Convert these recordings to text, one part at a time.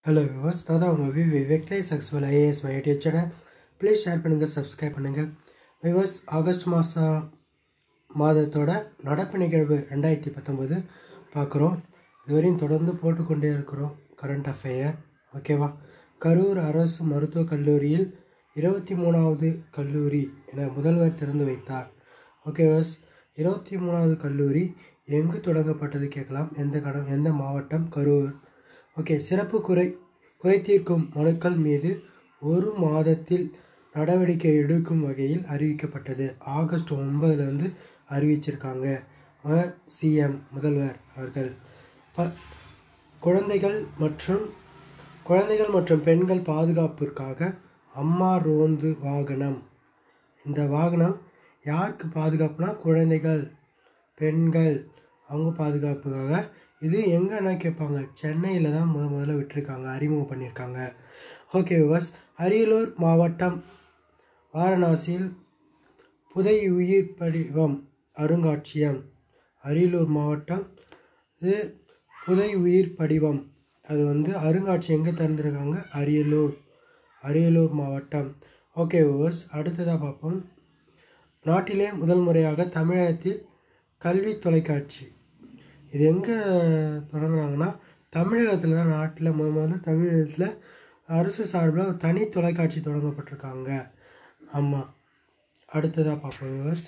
hello விவாஸ் நான் தான் உங்கள் வி விவேக்லே successful IAS my YouTube channel please share பண்ணுங்கள் சப்ஸ்கிரைப் பண்ணுங்கள் விவாஸ் ஆகஸ்ட் மாதம் மாதத்தோட நடப்பு நிகழ்வு ரெண்டாயிரத்தி பத்தொம்போது பார்க்குறோம் இதுவரையும் தொடர்ந்து போட்டுக்கொண்டே இருக்கிறோம் கரண்ட் அஃபேயர் ஓகேவா கரூர் அரசு மருத்துவக் கல்லூரியில் இருபத்தி மூணாவது கல்லூரி என முதல்வர் திறந்து வைத்தார் ஓகே வாஸ் இருபத்தி மூணாவது கல்லூரி எங்கு தொடங்கப்பட்டது கேட்கலாம் எந்த கடம் எந்த மாவட்டம் கரூர் ஓகே சிறப்பு குறை குறை தீர்க்கும் மனுக்கள் மீது ஒரு மாதத்தில் நடவடிக்கை எடுக்கும் வகையில் அறிவிக்கப்பட்டது ஆகஸ்ட் ஒன்பதுலேருந்து அறிவிச்சிருக்காங்க சிஎம் முதல்வர் அவர்கள் ப குழந்தைகள் மற்றும் குழந்தைகள் மற்றும் பெண்கள் பாதுகாப்பிற்காக அம்மா ரோந்து வாகனம் இந்த வாகனம் யாருக்கு பாதுகாப்புனா குழந்தைகள் பெண்கள் அவங்க பாதுகாப்புக்காக இது எங்கன்னா கேட்பாங்க சென்னையில் தான் முத முதல்ல விட்டுருக்காங்க அறிமுகம் பண்ணியிருக்காங்க ஓகே விவாஸ் அரியலூர் மாவட்டம் வாரணாசியில் புதை உயிர் படிவம் அருங்காட்சியம் அரியலூர் மாவட்டம் இது புதை உயிர் படிவம் அது வந்து அருங்காட்சியம் எங்கே திறந்துருக்காங்க அரியலூர் அரியலூர் மாவட்டம் ஓகே விவாஸ் அடுத்ததாக பார்ப்போம் நாட்டிலே முதல் முறையாக தமிழகத்தில் கல்வி தொலைக்காட்சி இது எங்கே தொடங்குனாங்கன்னா தமிழகத்தில் தான் நாட்டில் முத முதல்ல தமிழகத்தில் அரசு சார்பில் ஒரு தனி தொலைக்காட்சி தொடங்கப்பட்டிருக்காங்க ஆமாம் அடுத்ததாக பார்ப்போம் விவஸ்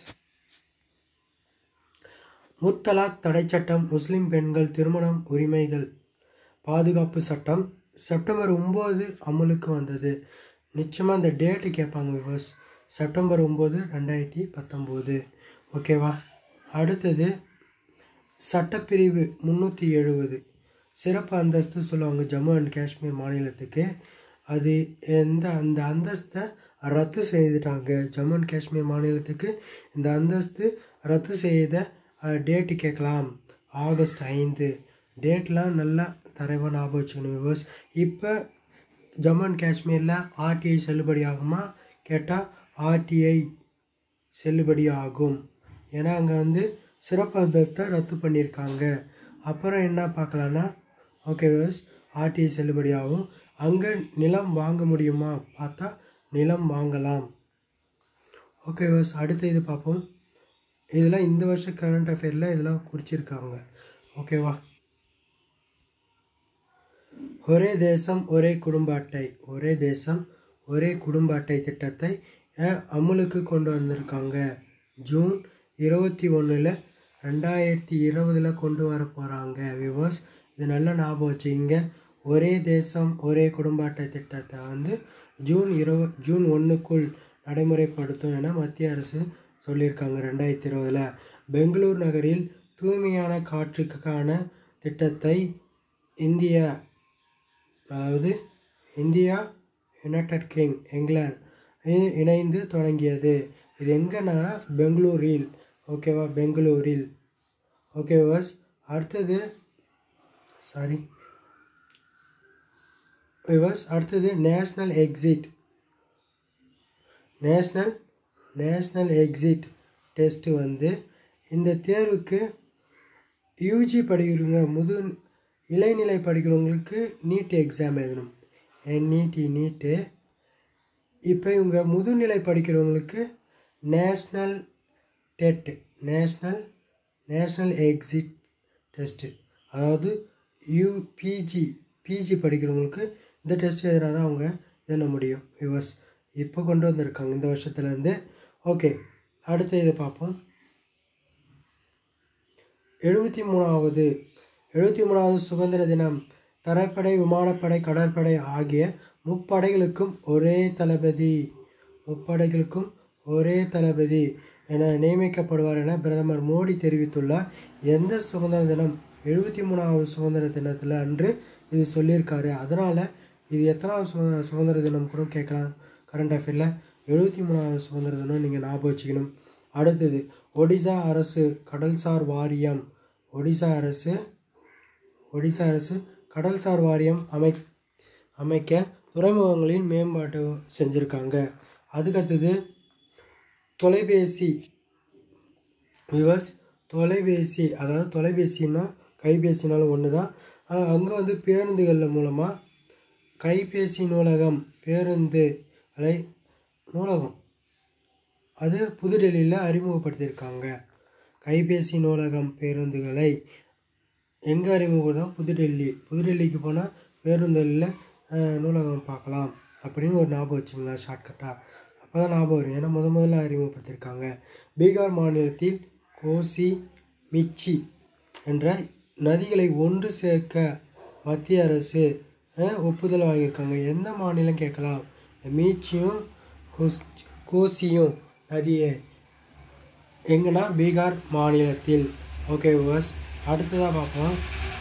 முத்தலாக் தடை சட்டம் முஸ்லிம் பெண்கள் திருமணம் உரிமைகள் பாதுகாப்பு சட்டம் செப்டம்பர் ஒம்பது அமலுக்கு வந்தது நிச்சயமாக அந்த டேட்டு கேட்பாங்க விவர்ஸ் செப்டம்பர் ஒம்பது ரெண்டாயிரத்தி பத்தொம்போது ஓகேவா அடுத்தது சட்டப்பிரிவு முந்நூற்றி எழுபது சிறப்பு அந்தஸ்து சொல்லுவாங்க ஜம்மு அண்ட் காஷ்மீர் மாநிலத்துக்கு அது எந்த அந்த அந்தஸ்தை ரத்து செய்துட்டாங்க ஜம்மு அண்ட் காஷ்மீர் மாநிலத்துக்கு இந்த அந்தஸ்து ரத்து செய்த டேட்டு கேட்கலாம் ஆகஸ்ட் ஐந்து டேட்லாம் நல்லா தரவாக ஞாபகம் வச்சுக்கணும் விவர்ஸ் இப்போ ஜம்மு அண்ட் காஷ்மீரில் ஆர்டிஐ செல்லுபடி ஆகுமா கேட்டால் ஆர்டிஐ செல்லுபடி ஆகும் ஏன்னா அங்கே வந்து சிறப்பு அந்தஸ்தை ரத்து பண்ணியிருக்காங்க அப்புறம் என்ன பார்க்கலான்னா ஓகே விவர்ஸ் ஆர்டிஐ செல்லுபடி ஆகும் அங்கே நிலம் வாங்க முடியுமா பார்த்தா நிலம் வாங்கலாம் ஓகே விவர்ஸ் அடுத்த இது பார்ப்போம் இதெல்லாம் இந்த வருஷம் கரண்ட் அஃபேரில் இதெல்லாம் குறிச்சிருக்காங்க ஓகேவா ஒரே தேசம் ஒரே குடும்ப அட்டை ஒரே தேசம் ஒரே குடும்ப அட்டை திட்டத்தை அமுலுக்கு கொண்டு வந்திருக்காங்க ஜூன் இருபத்தி ஒன்றில் ரெண்டாயிரத்தி இருபதில் கொண்டு வர போகிறாங்க விவர்ஸ் இது நல்ல ஞாபகம் வச்சுக்கிங்க ஒரே தேசம் ஒரே குடும்ப அட்டை திட்டத்தை வந்து ஜூன் இருப ஜூன் ஒன்றுக்குள் நடைமுறைப்படுத்தும் என மத்திய அரசு சொல்லியிருக்காங்க ரெண்டாயிரத்தி இருபதில் பெங்களூர் நகரில் தூய்மையான காற்றுக்கான திட்டத்தை இந்தியா அதாவது இந்தியா யுனைடெட் கிங் இங்கிலாந்து இணைந்து தொடங்கியது இது எங்கன்னா பெங்களூரில் ஓகேவா பெங்களூரில் ஓகே வாஸ் அடுத்தது சாரி விவர்ஸ் அடுத்தது national exit national national exit test வந்து இந்த தேர்வுக்கு யூஜி படிக்கிறவங்க முது இளைநிலை படிக்கிறவங்களுக்கு நீட் எக்ஸாம் எழுதணும் என்இடி நீட்டு இப்போ இவங்க முதுநிலை படிக்கிறவங்களுக்கு நேஷ்னல் டெட் நேஷ்னல் நேஷ்னல் எக்ஸிட் டெஸ்ட்டு அதாவது யூபிஜி பிஜி படிக்கிறவங்களுக்கு இந்த டெஸ்ட் எதிராக தான் அவங்க எழுத முடியும் விவர்ஸ் இப்போ கொண்டு வந்திருக்காங்க இந்த வருஷத்துலேருந்து ஓகே அடுத்த இதை பார்ப்போம் எழுபத்தி மூணாவது எழுபத்தி மூணாவது சுதந்திர தினம் தரைப்படை விமானப்படை கடற்படை ஆகிய முப்படைகளுக்கும் ஒரே தளபதி முப்படைகளுக்கும் ஒரே தளபதி என நியமிக்கப்படுவார் என பிரதமர் மோடி தெரிவித்துள்ளார் எந்த சுதந்திர தினம் எழுபத்தி மூணாவது சுதந்திர தினத்தில் அன்று இது சொல்லியிருக்காரு அதனால் இது எத்தனாவது சுதந்திர சுதந்திர தினம் கூட கேட்கலாம் கரண்ட் அஃபேரில் எழுபத்தி மூணாவது சுதந்திர தினம் நீங்கள் ஞாபகம் வச்சுக்கணும் அடுத்தது ஒடிசா அரசு கடல்சார் வாரியம் ஒடிசா அரசு ஒடிசா அரசு கடல்சார் வாரியம் அமை அமைக்க துறைமுகங்களின் மேம்பாட்டு செஞ்சுருக்காங்க அதுக்கடுத்தது தொலைபேசி விவர்ஸ் தொலைபேசி அதாவது தொலைபேசின்னா கைபேசினாலும் ஒன்று தான் அங்கே வந்து பேருந்துகளில் மூலமாக கைபேசி நூலகம் பேருந்து அலை நூலகம் அது புதுடெல்லியில் அறிமுகப்படுத்தியிருக்காங்க கைபேசி நூலகம் பேருந்துகளை எங்கே அறிமுகம் புதுடெல்லி புதுடெல்லிக்கு போனால் பேருந்துகளில் நூலகம் பார்க்கலாம் அப்படின்னு ஒரு ஞாபகம் வச்சுங்களா ஷார்ட்கட்டாக அப்போ தான் ஞாபகம் வரும் ஏன்னா முத முதல்ல அறிமுகப்படுத்தியிருக்காங்க பீகார் மாநிலத்தில் கோசி மிச்சி என்ற நதிகளை ஒன்று சேர்க்க மத்திய அரசு அஹ், ஒப்புதல் வாங்கியிருக்காங்க எந்த மாநிலம் கேட்கலாம் மீச்சியும் கோஸ் கோசியும் நதியை எங்கன்னா பீகார் மாநிலத்தில் ஓகே விவர்ஸ் அடுத்ததாக பார்ப்போம்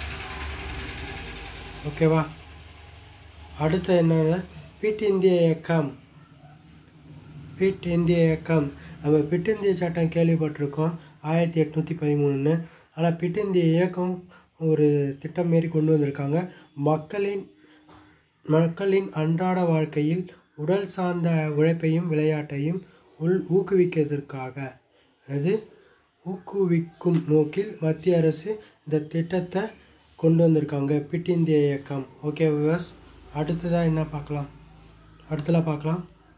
ஓகேவா அடுத்து என்னன்னா பிட் இந்திய இயக்கம் பிட் இந்திய இயக்கம் நம்ம பிட் இந்திய சட்டம் கேள்விப்பட்டிருக்கோம் ஆயிரத்தி எட்நூற்றி பதிமூணுன்னு ஆனால் பிட் இந்திய இயக்கம் ஒரு திட்டம் மாரி கொண்டு வந்திருக்காங்க மக்களின் மக்களின் அன்றாட வாழ்க்கையில் உடல் சார்ந்த உழைப்பையும் விளையாட்டையும் உள் ஊக்குவிக்கிறதுக்காக அது ஊக்குவிக்கும் நோக்கில் மத்திய அரசு இந்த திட்டத்தை கொண்டு வந்திருக்காங்க பிட் இந்திய இயக்கம் ஓகே விவர்ஸ் அடுத்ததாக என்ன பார்க்கலாம் அடுத்தலாம் பார்க்கலாம்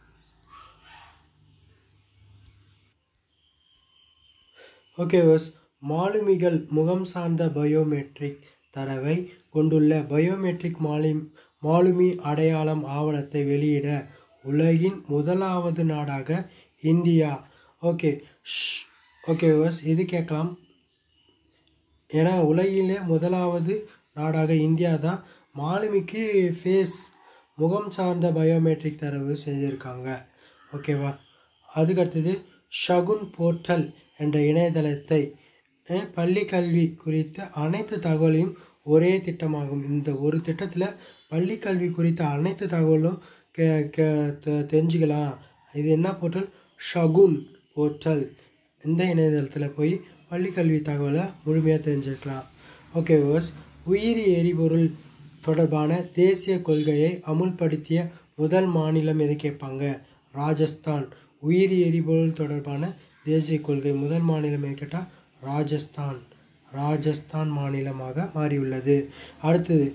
ஓகே விவர்ஸ் மாலுமிகள் முகம் சார்ந்த பயோமெட்ரிக் தரவை கொண்டுள்ள பயோமெட்ரிக் மாலி மாலுமி அடையாளம் ஆவணத்தை வெளியிட உலகின் முதலாவது நாடாக இந்தியா ஓகே ஷ் ஓகே விவர்ஸ் இது கேட்கலாம் ஏன்னா உலகிலே முதலாவது நாடாக இந்தியா தான் மாலுமிக்கு ஃபேஸ் முகம் சார்ந்த பயோமெட்ரிக் தரவு செஞ்சுருக்காங்க ஓகேவா அதுக்கடுத்தது ஷகுன் போர்ட்டல் என்ற இணையதளத்தை அஹ், பள்ளி கல்வி குறித்த அனைத்து தகவலையும் ஒரே திட்டமாகும் இந்த ஒரு திட்டத்தில் பள்ளி கல்வி குறித்த அனைத்து தகவலும் கே கே தெ- தெரிஞ்சுக்கலாம் இது என்ன போர்ட்டல் ஷகுன் போர்ட்டல் இந்த இணையதளத்தில் போய் பள்ளி கல்வி தகவலை முழுமையாக தெரிஞ்சுக்கலாம் ஓகே விவர்ஸ் உயிரி எரிபொருள் தொடர்பான தேசிய கொள்கையை அமுல்படுத்திய முதல் மாநிலம் எது கேட்பாங்க ராஜஸ்தான் உயிரி எரிபொருள் தொடர்பான தேசிய கொள்கை முதல் மாநிலம் எது கேட்டால் ராஜஸ்தான் ராஜஸ்தான் மாநிலமாக மாறியுள்ளது அடுத்தது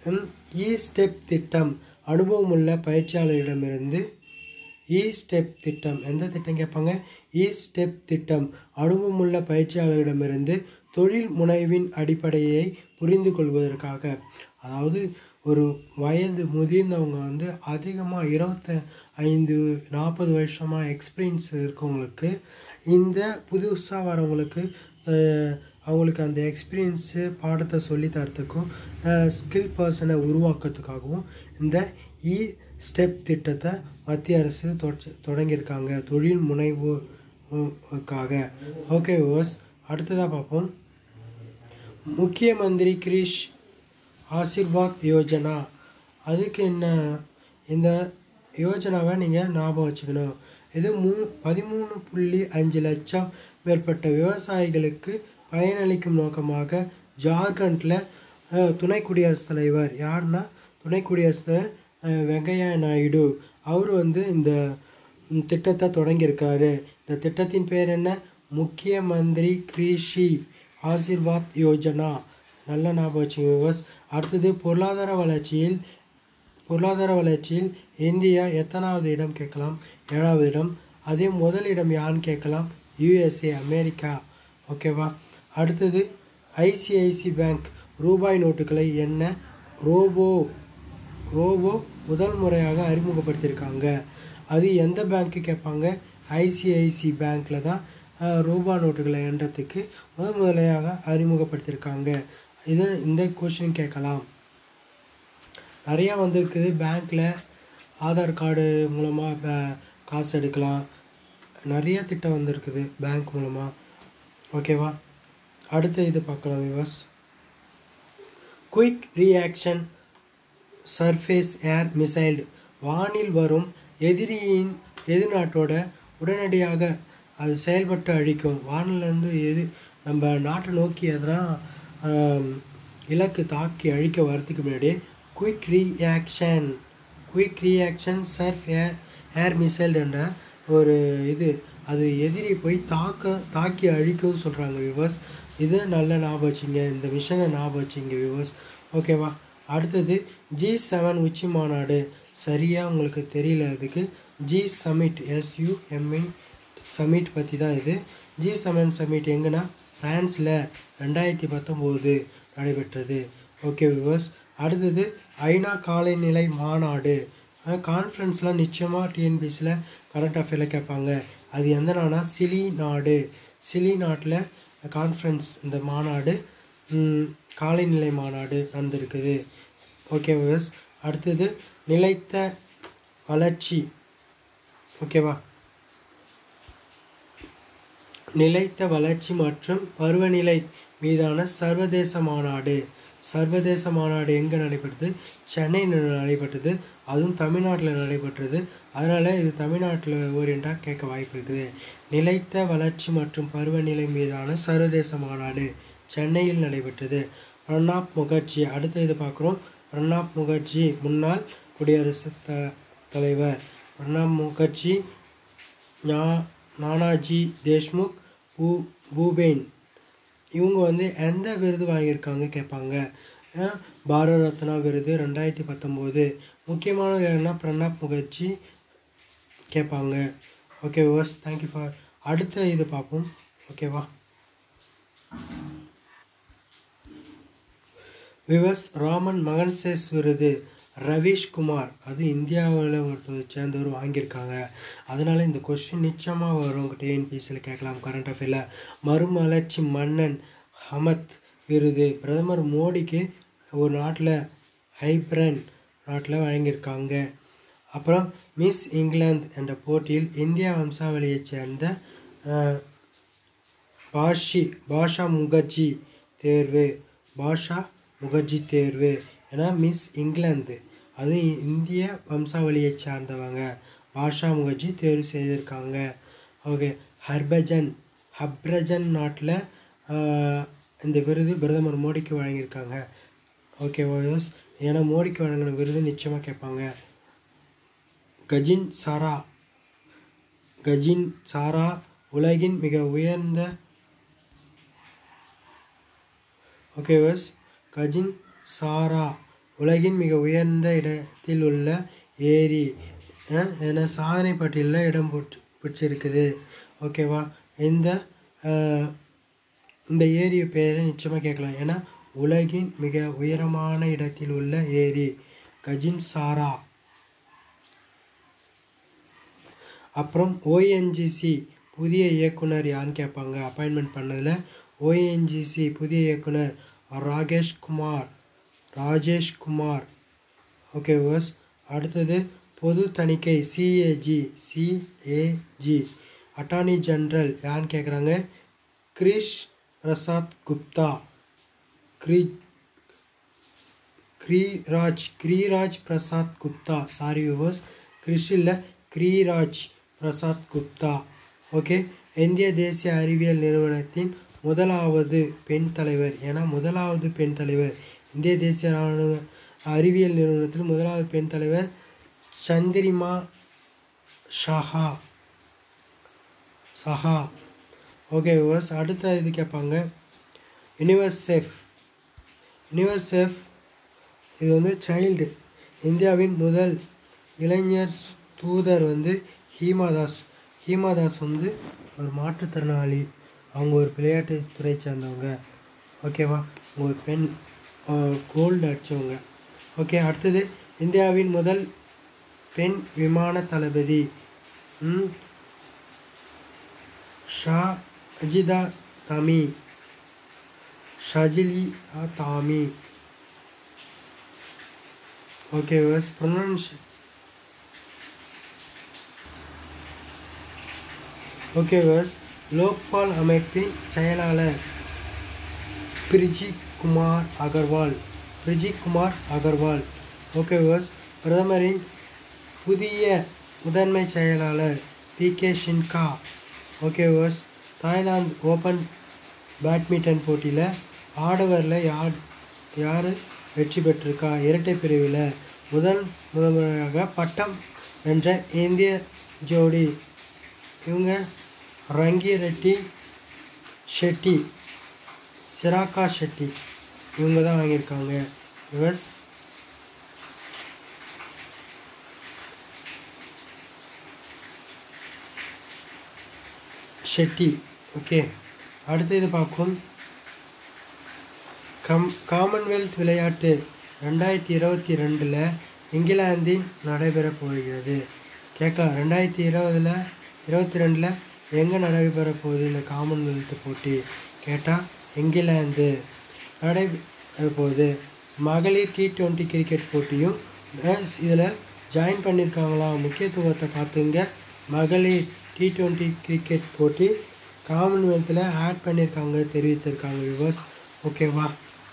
இ ஸ்டெப் திட்டம் அனுபவமுள்ள பயிற்சியாளரிடமிருந்து இ ஸ்டெப் திட்டம் எந்த திட்டம் கேட்பாங்க இ ஸ்டெப் திட்டம் அனுபவமுள்ள பயிற்சியாளரிடமிருந்து தொழில் முனைவின் அடிப்படையை புரிந்து கொள்வதற்காக அதாவது ஒரு வயது முதிர்ந்தவங்க வந்து அதிகமாக இருபத்த ஐந்து நாற்பது வருஷமாக எக்ஸ்பீரியன்ஸ் இருக்கவங்களுக்கு இந்த புதுசாக வரவங்களுக்கு அஹ், அவங்களுக்கு அந்த எக்ஸ்பீரியன்ஸு பாடத்தை சொல்லி தரத்துக்கும் ஸ்கில் பர்சனை உருவாக்குறதுக்காகவும் இந்த இ ஸ்டெப் திட்டத்தை மத்திய அரசு தொட- தொடங்கியிருக்காங்க தொழில் முனைவுக்காக ஓகே விவர்ஸ் அடுத்ததாக பார்ப்போம் முக்கிய மந்திரி கிரீஷ் ஆசிர்வாத் யோஜனா அதுக்கு என்ன இந்த யோஜனாவை நீங்கள் ஞாபகம் வச்சுக்கணும் இது மூ பதிமூணு புள்ளி அஞ்சு லட்சம் மேற்பட்ட விவசாயிகளுக்கு பயனளிக்கும் நோக்கமாக ஜார்க்கண்டில் அஹ், துணை குடியரசுத் தலைவர் யாருன்னா துணை குடியரசுத் தலைவர் அஹ், வெங்கையா நாயுடு அவர் வந்து இந்த ம், திட்டத்தை தொடங்கியிருக்காரு இந்த திட்டத்தின் பேர் என்ன முக்கிய மந்திரி கிருஷி ஆசிர்வாத் யோஜனா நல்ல ஞாபகம் வச்சுங்க விவஸ் அடுத்தது பொருளாதார வளர்ச்சியில் பொருளாதார வளர்ச்சியில் இந்தியா எத்தனாவது இடம் கேட்கலாம் ஏழாவது இடம் அதே முதல் இடம் யாருன்னு கேட்கலாம் யுஎஸ்ஏ அமெரிக்கா ஓகேவா அடுத்தது ஐசிஐசி பேங்க் ரூபாய் நோட்டுகளை என்ன ரோபோ ரோபோ முதல் முறையாக அறிமுகப்படுத்தியிருக்காங்க அது எந்த பேங்க்கு கேட்பாங்க ஐசிஐசி பேங்க்கில் தான் அஹ், ரூபா நோட்டுகளை எண்றதுக்கு முதல் முதலையாக அறிமுகப்படுத்தியிருக்காங்க இது இந்த கொஷின் கேட்கலாம் நிறையா வந்திருக்குது பேங்க்கில் ஆதார் கார்டு மூலமாக காசு எடுக்கலாம் நிறைய திட்டம் வந்திருக்குது பேங்க் மூலமாக ஓகேவா அடுத்து இது பார்க்கலாம் viewers quick reaction surface air missile வானில் வரும் எதிரியின் எதிர்நாட்டோட உடனடியாக அது செயல்பட்டு அழிக்கும் வானிலேருந்து எது நம்ம நாட்டை நோக்கி எதனா ஆம், இலக்கு தாக்கி அழிக்க வரதுக்கு முன்னாடி quick reaction quick reaction surf air air missile என்ற ஒரு இது அது எதிரி போய் தாக்க தாக்கி அழிக்கும்னு சொல்கிறாங்க விவர்ஸ் இது நல்ல ஞாபகம் வச்சுங்க இந்த மிஷனை ஞாபகம் வச்சுங்க விவர்ஸ் ஓகேவா அடுத்தது ஜி செவன் உச்சி மாநாடு சரியாக உங்களுக்கு தெரியல அதுக்கு ஜி சமிட் எஸ்யூஎம்ஐ சமிட் பற்றி தான் இது ஜி செவன் சமிட் எங்கன்னா ஃப்ரான்ஸில் ரெண்டாயிரத்தி பத்தொம்போது நடைபெற்றது ஓகே விவர்ஸ் அடுத்தது ஐநா காலைநிலை மாநாடு கான்ஃபரன்ஸ்லாம் நிச்சயமாக டிஎன்பிசியில் கரண்ட் அஃபேரில் கேட்பாங்க அது எந்த நாடுனா சிலி நாடு சிலி நாட்டில் கான்ஃபரன்ஸ் இந்த மாநாடு ம், காலைநிலை மாநாடு நடந்திருக்குது ஓகே விவர்ஸ் அடுத்தது நிலைத்த வளர்ச்சி ஓகேவா நிலைத்த வளர்ச்சி மற்றும் பருவநிலை மீதான சர்வதேச மாநாடு சர்வதேச மாநாடு எங்கே நடைபெற்றது சென்னையில் நடைபெற்றது அதுவும் தமிழ்நாட்டில் நடைபெற்றது அதனால் இது தமிழ்நாட்டில் ஓரியண்டாக கேட்க வாய்ப்பு இருக்குது நிலைத்த வளர்ச்சி மற்றும் பருவநிலை மீதான சர்வதேச மாநாடு சென்னையில் நடைபெற்றது பிரணாப் முகர்ஜி அடுத்த இது பார்க்குறோம் பிரணாப் முகர்ஜி முன்னாள் குடியரசுத் த தலைவர் பிரணாப் முகர்ஜி ஞா நானாஜி தேஷ்முக் பூ பூபேன் இவங்க வந்து எந்த விருது வாங்கியிருக்காங்க கேட்பாங்க அஹ் பாரத ரத்னா விருது ரெண்டாயிரத்தி பத்தொம்போது முக்கியமான யாருன்னா பிரணாப் முகர்ஜி கேட்பாங்க ஓகே வாஸ் தேங்க்யூ ஃபார் அடுத்த இது பார்ப்போம் ஓகேவா விவஸ் ராமன் மகன்சேஸ் விருது ரவீஷ் குமார் அது இந்தியாவில் ஒருத்தர் சேர்ந்தவர் வாங்கியிருக்காங்க அதனால இந்த கொஸ்டின் நிச்சயமாக வரும் டிஎன்பிசியில் கேட்கலாம் கரண்ட் அஃபேரில் மறுமலர்ச்சி மன்னன் ஹமத் விருது பிரதமர் மோடிக்கு ஒரு நாட்டில் ஹைப்ரன் நாட்டில் வழங்கியிருக்காங்க அப்புறம் மிஸ் இங்கிலாந்து என்ற போட்டியில் இந்தியா வம்சாவளியைச் சேர்ந்த அஹ், பாஷி பாஷா முகர்ஜி தேர்வு பாஷா முகர்ஜி தேர்வு ஏன்னா மிஸ் இங்கிலாந்து அது இந்திய வம்சாவளியைச் சார்ந்தவங்க பாஷா முகர்ஜி தேர்வு செய்திருக்காங்க ஓகே ஹர்பஜன் ஹப்ரஜன் நாட்டில் இந்த விருது பிரதமர் மோடிக்கு வழங்கியிருக்காங்க ஓகே வாயோஸ் ஏன்னா மோடிக்கு வழங்கின விருது நிச்சயமாக கேட்பாங்க கஜின் சாரா கஜின் சாரா உலகின் மிக உயர்ந்த ஓகே வஸ் கஜின் சாரா உலகின் மிக உயர்ந்த இடத்தில் உள்ள ஏரி அஹ், என சாதனை பட்டியலில் இடம் போட்டு பிடிச்சிருக்குது ஓகேவா இந்த அஹ், இந்த ஏரி பேரை நிச்சயமாக கேட்கலாம் ஏன்னா உலகின் மிக உயரமான இடத்தில் உள்ள ஏரி கஜின் சாரா அப்புறம் ஓஎன்ஜிசி புதிய இயக்குனர் யாருன்னு கேட்பாங்க அப்பாயின்மெண்ட் பண்ணதில் ஓஎன்ஜிசி புதிய இயக்குனர் ராகேஷ் குமார் ராஜேஷ் குமார் ஓகே வர்ஸ் அடுத்தது பொது தணிக்கை சிஏஜி சிஏஜி அட்டார்னி ஜெனரல் யாருன்னு கேட்குறாங்க கிரிஷ் பிரசாத் குப்தா கிரி கிரிராஜ் கிரிராஜ் பிரசாத் குப்தா சாரி விவர்ஸ் கிரிஷ் இல்லை கிரிராஜ் பிரசாத் குப்தா ஓகே இந்திய தேசிய அறிவியல் நிறுவனத்தின் முதலாவது பெண் தலைவர் ஏன்னா முதலாவது பெண் தலைவர் இந்திய தேசிய ராணுவ அறிவியல் நிறுவனத்தில் முதலாவது பெண் தலைவர் சந்திரிமா ஷஹா சஹா ஓகே விவர்ஸ் அடுத்த இது கேட்பாங்க யுனிவர்செஃப் யுனிவர்செஃப் இது வந்து சைல்டு இந்தியாவின் முதல் இளைஞர் தூதர் வந்து ஹீமாதாஸ் ஹீமாதாஸ் வந்து ஒரு மாற்றுத்திறனாளி அவங்க ஒரு விளையாட்டு துறை சேர்ந்தவங்க ஓகேவா ஒரு பெண் கோல்டு அடித்தவங்க ஓகே அடுத்தது இந்தியாவின் முதல் பெண் விமான தளபதி ம், ஷா அஜிதா தமி ஷஜிலி தாமி okay viewers pronounce okay viewers Lokpal அமைப்பின் செயலாளர் பிரிஜி குமார் அகர்வால் பிரிஜி குமார் அகர்வால் ஓகே வர்ஸ் பிரதமரின் புதிய முதன்மை செயலாளர் P K Sinha okay viewers Thailand open badminton போட்டியில் ஆடவரில் யார் யார் வெற்றி பெற்றிருக்கா இரட்டை பிரிவில் முதல் முதன்முறையாக பட்டம் வென்ற இந்திய ஜோடி இவங்க ரங்கி ரெட்டி ஷெட்டி சிராக்கா ஷெட்டி இவங்க தான் வாங்கியிருக்காங்க யுவஸ் ஷெட்டி ஓகே அடுத்து இது பார்க்கும் கம் காமன்வெல்த் விளையாட்டு ரெண்டாயிரத்தி இருபத்தி ரெண்டில் இங்கிலாந்தில் நடைபெறப் போகிறது கேட்கலாம் ரெண்டாயிரத்தி இருபதில் இருபத்தி ரெண்டில் எங்கே நடைபெறப் போகுது இந்த காமன்வெல்த் போட்டி கேட்டால் இங்கிலாந்து நடைபெற போகுது மகளிர் டி டுவெண்ட்டி கிரிக்கெட் போட்டியும் இதில் ஜாயின் பண்ணியிருக்காங்களா முக்கியத்துவத்தை பார்த்துங்க மகளிர் டி டுவெண்ட்டி கிரிக்கெட் போட்டி காமன்வெல்த்தில் ஆட் பண்ணியிருக்காங்க தெரிவித்திருக்காங்க விவர்ஸ் ஓகேவா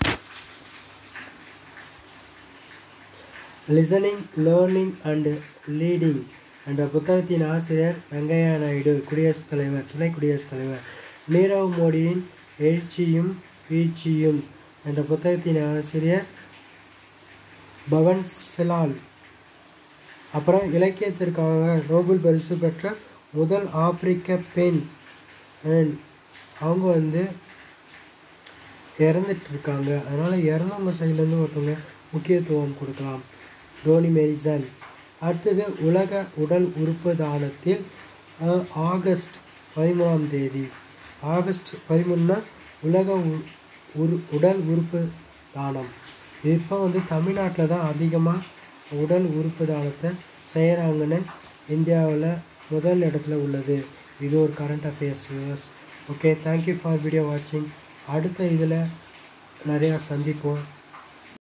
லிசனிங் லேர்னிங் அண்டு லீடிங் என்ற புத்தகத்தின் ஆசிரியர் வெங்கையா நாயுடு குடியரசுத் தலைவர் துணை குடியரசுத் தலைவர் நீரவ் மோடியின் எழுச்சியும் வீழ்ச்சியும் என்ற புத்தகத்தின் ஆசிரியர் பவன் செலால் அப்புறம் இலக்கியத்திற்காக நோபல் பரிசு பெற்ற முதல் ஆப்பிரிக்க பெண் and அவங்க வந்து இறந்துட்டு இருக்காங்க அதனால் இறந்தவங்க சைட்லேருந்து ஒருத்தவங்க முக்கியத்துவம் கொடுக்கலாம் டோனி மேரிசன் அடுத்தது உலக உடல் உறுப்பு தானத்தில் அஹ், ஆகஸ்ட் பதிமூணாம் தேதி ஆகஸ்ட் பதிமூணுனா உலக உ- உரு உடல் உறுப்பு தானம் இப்போ வந்து தமிழ்நாட்டில் தான் அதிகமாக உடல் உறுப்பு தானத்தை செய்கிறாங்கன்னு இந்தியாவில் முதல் இடத்துல உள்ளது இது ஒரு current affairs viewers okay thank you for video வாட்சிங் அடுத்த இதில் நிறையா சந்திப்போம்